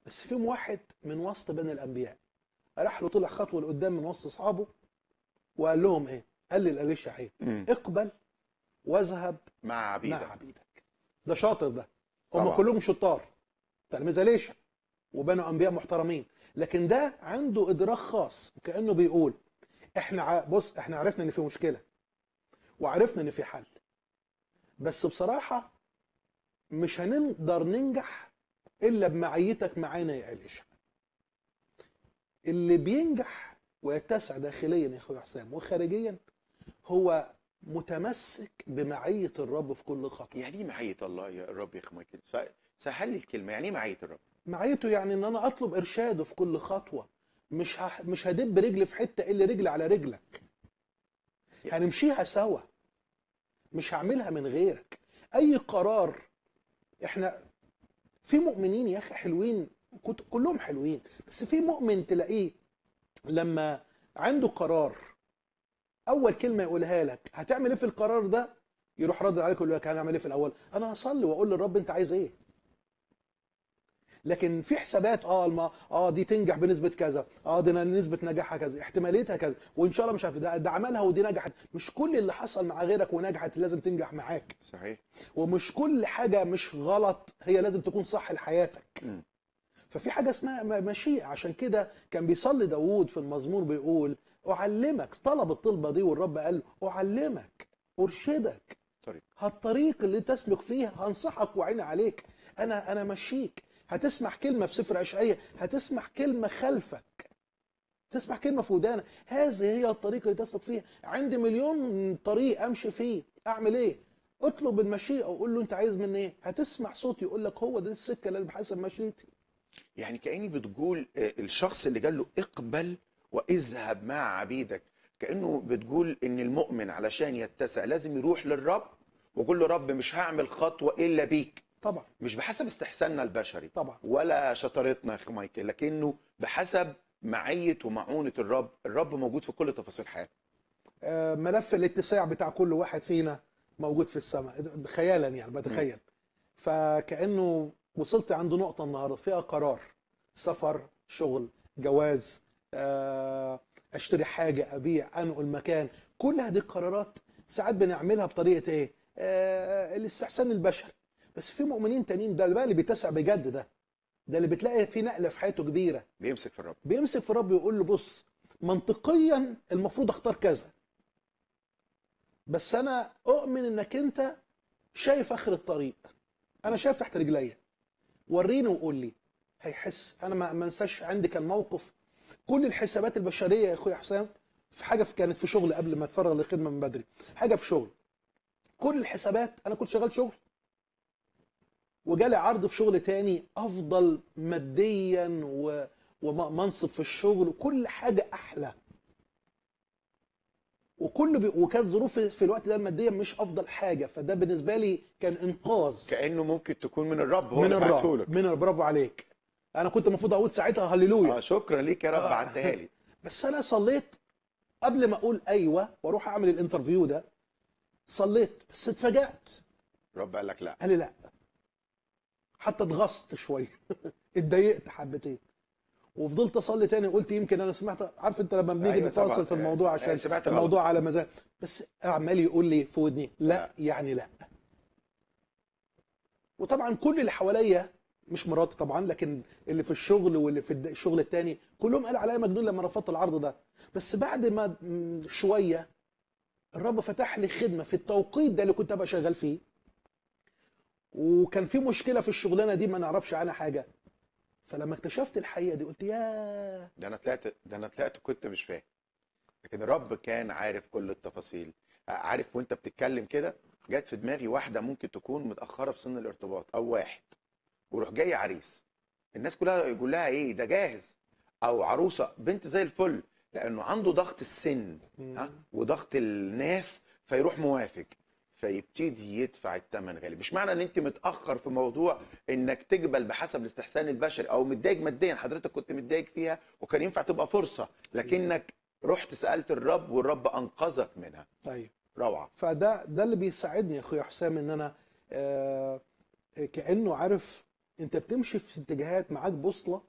بس فيهم واحد من وسط بني الانبياء راح له طلع خطوه لقدام من وسط اصحابه وقال لهم ايه؟ قال للاليشع ايه؟ مم. اقبل واذهب مع مع عبيدك عبيدك ده شاطر ده هم طبعا. كلهم شطار تلاميذ اليشع وبنوا انبياء محترمين لكن ده عنده ادراك خاص وكانه بيقول احنا ع- بص احنا عرفنا ان في مشكله وعرفنا ان في حل بس بصراحه مش هنقدر ننجح الا بمعيتك معانا يا اليشع اللي بينجح ويتسع داخليا يا اخويا حسام وخارجيا هو متمسك بمعيه الرب في كل خطوه يعني ايه معيه الله يا الرب يا اخي مايكل س- سهل لي الكلمه يعني ايه معيه الرب معيته يعني ان انا اطلب ارشاده في كل خطوه مش ه... مش هدب رجلي في حته الا رجلي على رجلك هنمشيها سوا مش هعملها من غيرك اي قرار احنا في مؤمنين يا اخي حلوين كت- كلهم حلوين بس في مؤمن تلاقيه لما عنده قرار اول كلمه يقولها لك هتعمل ايه في القرار ده يروح رد عليك ويقول لك هنعمل ايه في الاول انا هصلي واقول للرب انت عايز ايه لكن في حسابات اه الما اه دي تنجح بنسبه كذا اه دي نسبه نجاحها كذا احتماليتها كذا وان شاء الله مش عارف ده, ده عملها ودي نجحت مش كل اللي حصل مع غيرك ونجحت لازم تنجح معاك صحيح ومش كل حاجه مش غلط هي لازم تكون صح لحياتك مم. ففي حاجه اسمها م- مشيئه عشان كده كان بيصلي داوود في المزمور بيقول اعلمك طلب الطلبه دي والرب قال له اعلمك ارشدك طريق هالطريق اللي تسلك فيه هنصحك وعيني عليك انا انا مشيك هتسمع كلمه في سفر اشعياء هتسمع كلمه خلفك تسمع كلمه في ودانك هذه هي الطريق اللي تسلك فيها عندي مليون طريق امشي فيه اعمل ايه اطلب المشيئه وقول له انت عايز مني ايه هتسمع صوت يقول لك هو ده السكه اللي بحسب مشيئتي يعني كاني بتقول آه، الشخص اللي قال له اقبل واذهب مع عبيدك كانه بتقول ان المؤمن علشان يتسع لازم يروح للرب ويقول له رب مش هعمل خطوه الا بيك طبعا مش بحسب استحساننا البشري طبعا ولا شطارتنا يا اخي مايكل لكنه بحسب معيه ومعونه الرب الرب موجود في كل تفاصيل حياتنا آه، ملف الاتساع بتاع كل واحد فينا موجود في السماء خيالا يعني بتخيل فكانه وصلت عند نقطه النهارده فيها قرار سفر شغل جواز آه، اشتري حاجه ابيع انقل مكان كل هذه القرارات ساعات بنعملها بطريقه ايه آه، الاستحسان البشري بس في مؤمنين تانيين ده بقى اللي بيتسع بجد ده ده اللي بتلاقي في نقله في حياته كبيره بيمسك في الرب بيمسك في الرب ويقول له بص منطقيا المفروض اختار كذا بس انا اؤمن انك انت شايف اخر الطريق انا شايف تحت رجليا وريني وقول لي هيحس انا ما ما انساش عندي كان موقف كل الحسابات البشريه يا اخويا حسام في حاجه في كانت في شغل قبل ما اتفرغ للخدمه من بدري حاجه في شغل كل الحسابات انا كنت شغال شغل وجالي عرض في شغل تاني افضل ماديا و... ومنصب في الشغل وكل حاجه احلى وكل بي... وكانت ظروفي في الوقت ده الماديه مش افضل حاجه فده بالنسبه لي كان انقاذ كانه ممكن تكون من الرب هو من اللي بعته الرب لك من برافو عليك انا كنت المفروض اقول ساعتها هللويا اه شكرا ليك يا رب آه. بعتها لي بس انا صليت قبل ما اقول ايوه واروح اعمل الانترفيو ده صليت بس اتفاجأت الرب قال لك لا قال لي لا حتى اتغصت شويه اتضايقت حبتين وفضلت اصلي تاني قلت يمكن انا سمعت عارف انت لما بنيجي أيوة نفاصل طبعاً. في الموضوع آه، عشان سمعت غلط. الموضوع على مزاج بس عمال يقول لي في ودني لا لا. يعني لا وطبعا كل اللي حواليا مش مراتي طبعا لكن اللي في الشغل واللي في الد- الشغل التاني كلهم قال عليا مجنون لما رفضت العرض ده بس بعد ما م- شويه الرب فتح لي خدمه في التوقيت ده اللي كنت ابقى شغال فيه وكان في مشكله في الشغلانه دي ما نعرفش عنها حاجه فلما اكتشفت الحقيقه دي قلت ياه ده انا طلعت ده انا طلعت كنت مش فاهم لكن الرب كان عارف كل التفاصيل عارف وانت بتتكلم كده جت في دماغي واحده ممكن تكون متاخره في سن الارتباط او واحد ويروح جاي عريس الناس كلها يقول لها ايه ده جاهز او عروسه بنت زي الفل لانه عنده ضغط السن ها وضغط الناس فيروح موافق فيبتدي يدفع الثمن غالي مش معنى ان انت متاخر في موضوع انك تقبل بحسب الاستحسان البشري او متضايق ماديا حضرتك كنت متضايق فيها وكان ينفع تبقى فرصه لكنك رحت سالت الرب والرب انقذك منها ايوه روعه فده ده اللي بيساعدني يا اخويا حسام ان انا آه كانه عارف انت بتمشي في اتجاهات معاك بوصله